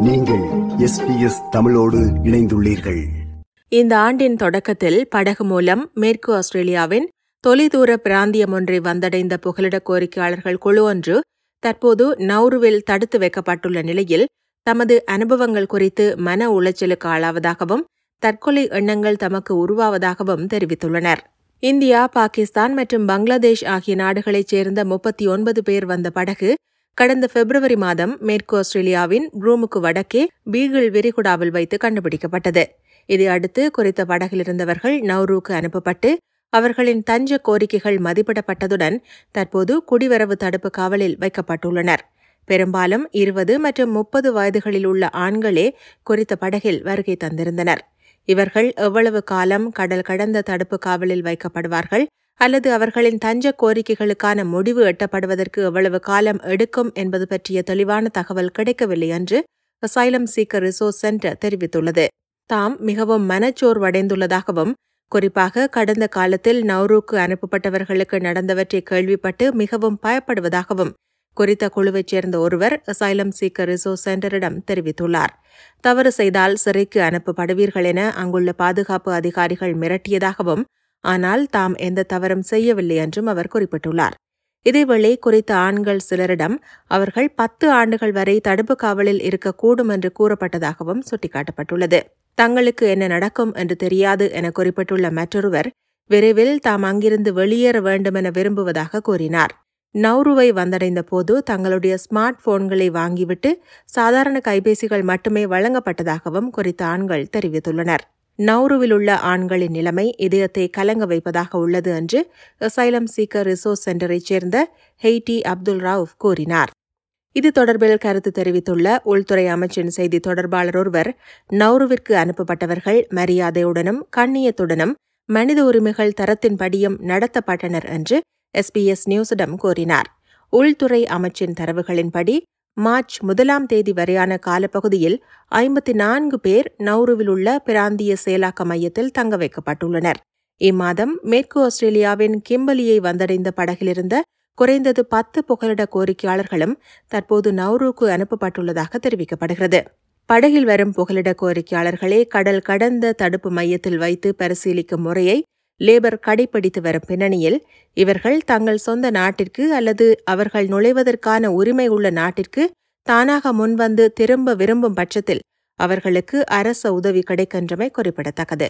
நீங்கள் எஸ்பிஎஸ் தமிழோடு இணைந்துள்ளீர்கள் இந்த ஆண்டின் தொடக்கத்தில் படகு மூலம் மேற்கு ஆஸ்திரேலியாவின் தொலைதூர பிராந்தியம் ஒன்றை வந்தடைந்த புகலிட கோரிக்கையாளர்கள் குழு ஒன்று தற்போது நௌருவில் தடுத்து வைக்கப்பட்டுள்ள நிலையில் தமது அனுபவங்கள் குறித்து மன உளைச்சலுக்கு ஆளாவதாகவும் தற்கொலை எண்ணங்கள் தமக்கு உருவாவதாகவும் தெரிவித்துள்ளனர் இந்தியா பாகிஸ்தான் மற்றும் பங்களாதேஷ் ஆகிய நாடுகளைச் சேர்ந்த முப்பத்தி ஒன்பது பேர் வந்த படகு கடந்த பிப்ரவரி மாதம் மேற்கு ஆஸ்திரேலியாவின் ப்ரூமுக்கு வடக்கே பீகிள் விரிகுடாவில் வைத்து கண்டுபிடிக்கப்பட்டது இதையடுத்து குறித்த படகில் இருந்தவர்கள் நௌரூக்கு அனுப்பப்பட்டு அவர்களின் தஞ்ச கோரிக்கைகள் மதிப்பிடப்பட்டதுடன் தற்போது குடிவரவு தடுப்பு காவலில் வைக்கப்பட்டுள்ளனர் பெரும்பாலும் இருபது மற்றும் முப்பது வயதுகளில் உள்ள ஆண்களே குறித்த படகில் வருகை தந்திருந்தனர் இவர்கள் எவ்வளவு காலம் கடல் கடந்த தடுப்பு காவலில் வைக்கப்படுவார்கள் அல்லது அவர்களின் தஞ்ச கோரிக்கைகளுக்கான முடிவு எட்டப்படுவதற்கு எவ்வளவு காலம் எடுக்கும் என்பது பற்றிய தெளிவான தகவல் கிடைக்கவில்லை என்று அசைலம் சீக்கர் ரிசோர்ஸ் சென்டர் தெரிவித்துள்ளது தாம் மிகவும் மனச்சோர்வடைந்துள்ளதாகவும் குறிப்பாக கடந்த காலத்தில் நௌரூக்கு அனுப்பப்பட்டவர்களுக்கு நடந்தவற்றை கேள்விப்பட்டு மிகவும் பயப்படுவதாகவும் குறித்த குழுவைச் சேர்ந்த ஒருவர் அசைலம் சீக்கர் ரிசோர்ஸ் சென்டரிடம் தெரிவித்துள்ளார் தவறு செய்தால் சிறைக்கு அனுப்பப்படுவீர்கள் என அங்குள்ள பாதுகாப்பு அதிகாரிகள் மிரட்டியதாகவும் ஆனால் தாம் எந்த தவறும் செய்யவில்லை என்றும் அவர் குறிப்பிட்டுள்ளார் இதேவேளை குறித்த ஆண்கள் சிலரிடம் அவர்கள் பத்து ஆண்டுகள் வரை தடுப்பு காவலில் இருக்கக்கூடும் என்று கூறப்பட்டதாகவும் சுட்டிக்காட்டப்பட்டுள்ளது தங்களுக்கு என்ன நடக்கும் என்று தெரியாது என குறிப்பிட்டுள்ள மற்றொருவர் விரைவில் தாம் அங்கிருந்து வெளியேற வேண்டும் என விரும்புவதாக கூறினார் நௌருவை வந்தடைந்த போது தங்களுடைய ஸ்மார்ட் போன்களை வாங்கிவிட்டு சாதாரண கைபேசிகள் மட்டுமே வழங்கப்பட்டதாகவும் குறித்த ஆண்கள் தெரிவித்துள்ளனர் நௌருவில் உள்ள ஆண்களின் நிலைமை இதயத்தை கலங்க வைப்பதாக உள்ளது என்று அசைலம் சீக்கர் ரிசோர்ஸ் சென்டரைச் சேர்ந்த ஹெய்டி அப்துல் ரவுஃப் கூறினார் இது தொடர்பில் கருத்து தெரிவித்துள்ள உள்துறை அமைச்சின் செய்தி தொடர்பாளர் ஒருவர் நௌருவிற்கு அனுப்பப்பட்டவர்கள் மரியாதையுடனும் கண்ணியத்துடனும் மனித உரிமைகள் தரத்தின்படியும் நடத்தப்பட்டனர் என்று எஸ்பிஎஸ் நியூஸிடம் கூறினார் உள்துறை அமைச்சின் தரவுகளின்படி மார்ச் முதலாம் தேதி வரையான காலப்பகுதியில் ஐம்பத்தி நான்கு பேர் நௌருவில் உள்ள பிராந்திய செயலாக்க மையத்தில் தங்க வைக்கப்பட்டுள்ளனர் இம்மாதம் மேற்கு ஆஸ்திரேலியாவின் கிம்பலியை வந்தடைந்த படகிலிருந்த குறைந்தது பத்து புகலிட கோரிக்கையாளர்களும் தற்போது நௌருக்கு அனுப்பப்பட்டுள்ளதாக தெரிவிக்கப்படுகிறது படகில் வரும் புகலிட கோரிக்கையாளர்களே கடல் கடந்த தடுப்பு மையத்தில் வைத்து பரிசீலிக்கும் முறையை லேபர் கடைபிடித்து வரும் பின்னணியில் இவர்கள் தங்கள் சொந்த நாட்டிற்கு அல்லது அவர்கள் நுழைவதற்கான உரிமை உள்ள நாட்டிற்கு தானாக முன்வந்து திரும்ப விரும்பும் பட்சத்தில் அவர்களுக்கு அரச உதவி கிடைக்கின்றமை குறிப்பிடத்தக்கது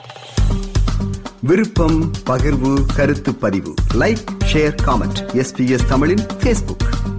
விருப்பம் பகிர்வு கருத்து பதிவு லைக் ஷேர் காமெண்ட் எஸ்பிஎஸ் தமிழின் ஃபேஸ்புக்